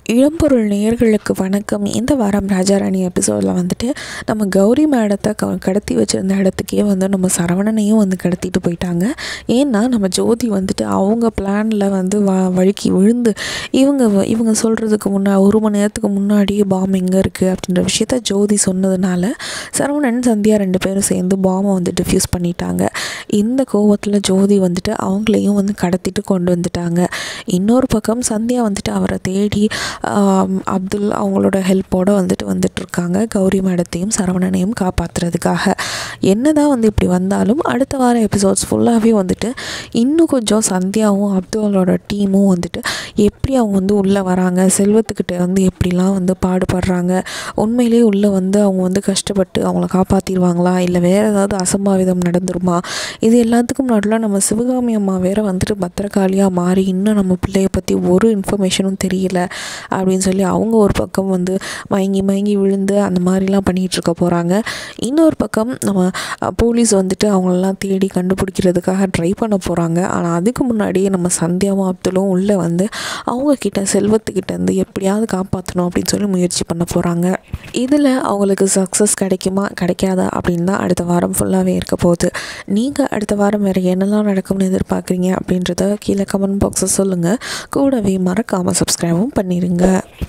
இளம்பொருள் நேயர்களுக்கு வணக்கம் இந்த வாரம் ராஜாராணி எபிசோடில் வந்துட்டு நம்ம கௌரி மேடத்தை க கடத்தி வச்சிருந்த இடத்துக்கே வந்து நம்ம சரவணனையும் வந்து கடத்திட்டு போயிட்டாங்க ஏன்னா நம்ம ஜோதி வந்துட்டு அவங்க பிளானில் வந்து வ வழுக்கி விழுந்து இவங்க வ- இவங்க சொல்கிறதுக்கு முன்னா ஒரு மணி நேரத்துக்கு முன்னாடியே பாம் எங்கே இருக்குது அப்படின்ற விஷயத்த ஜோதி சொன்னதுனால சரவணன் சந்தியா ரெண்டு பேரும் சேர்ந்து பாமை வந்து டிஃப்யூஸ் பண்ணிட்டாங்க இந்த கோவத்தில் ஜோதி வந்துட்டு அவங்களையும் வந்து கடத்திட்டு கொண்டு வந்துட்டாங்க இன்னொரு பக்கம் சந்தியா வந்துட்டு அவரை தேடி ஆம், அப்துல் அவங்களோட ஹெல்ப்போடு வந்துட்டு வந்துட்டு இருக்காங்க கௌரி மேடத்தையும் சரவணனையும் காப்பாற்றுறதுக்காக என்னதான் வந்து இப்படி வந்தாலும் அடுத்த வார எபிசோட்ஸ் ஃபுல்லாகவே வந்துட்டு இன்னும் கொஞ்சம் சந்தியாவும் அப்துல்லோட டீமும் வந்துட்டு எப்படி அவங்க வந்து உள்ளே வராங்க செல்வத்துக்கிட்ட வந்து எப்படிலாம் வந்து பாடுபடுறாங்க உண்மையிலேயே உள்ளே வந்து அவங்க வந்து கஷ்டப்பட்டு அவங்கள காப்பாற்றிடுவாங்களா இல்லை வேறு ஏதாவது அசம்பாவிதம் நடந்துருமா இது எல்லாத்துக்கும் நடுவில் நம்ம சிவகாமி அம்மா வேற வந்துட்டு பத்திரகாளியாக மாறி இன்னும் நம்ம பிள்ளைய பற்றி ஒரு இன்ஃபர்மேஷனும் தெரியல அப்படின்னு சொல்லி அவங்க ஒரு பக்கம் வந்து மயங்கி மயங்கி விழுந்து அந்த மாதிரிலாம் பண்ணிகிட்டு இருக்க போகிறாங்க இன்னொரு பக்கம் நம்ம அஹ், போலீஸ் வந்துட்டு அவங்களெல்லாம் தேடி கண்டுபிடிக்கிறதுக்காக ட்ரை பண்ண போகிறாங்க ஆனால் அதுக்கு முன்னாடியே நம்ம சந்தியாவும் அப்துலும் உள்ளே வந்து அவங்க கிட்ட செல்வத்துக்கிட்ட இருந்து எப்படியாவது காப்பாற்றணும் அப்படின்னு சொல்லி முயற்சி பண்ண போகிறாங்க இதில் அவங்களுக்கு சக்ஸஸ் கிடைக்குமா கிடைக்காதா அப்படின்னு தான் அடுத்த வாரம் ஃபுல்லாகவே இருக்க போகுது நீங்கள் அடுத்த வாரம் வேறு என்னெல்லாம் நடக்கும்னு எதிர்பார்க்குறீங்க அப்படின்றத கீழே கமெண்ட் பாக்ஸில் சொல்லுங்கள் கூடவே மறக்காமல் சப்ஸ்கிரைபும் பண்ணிடுங்க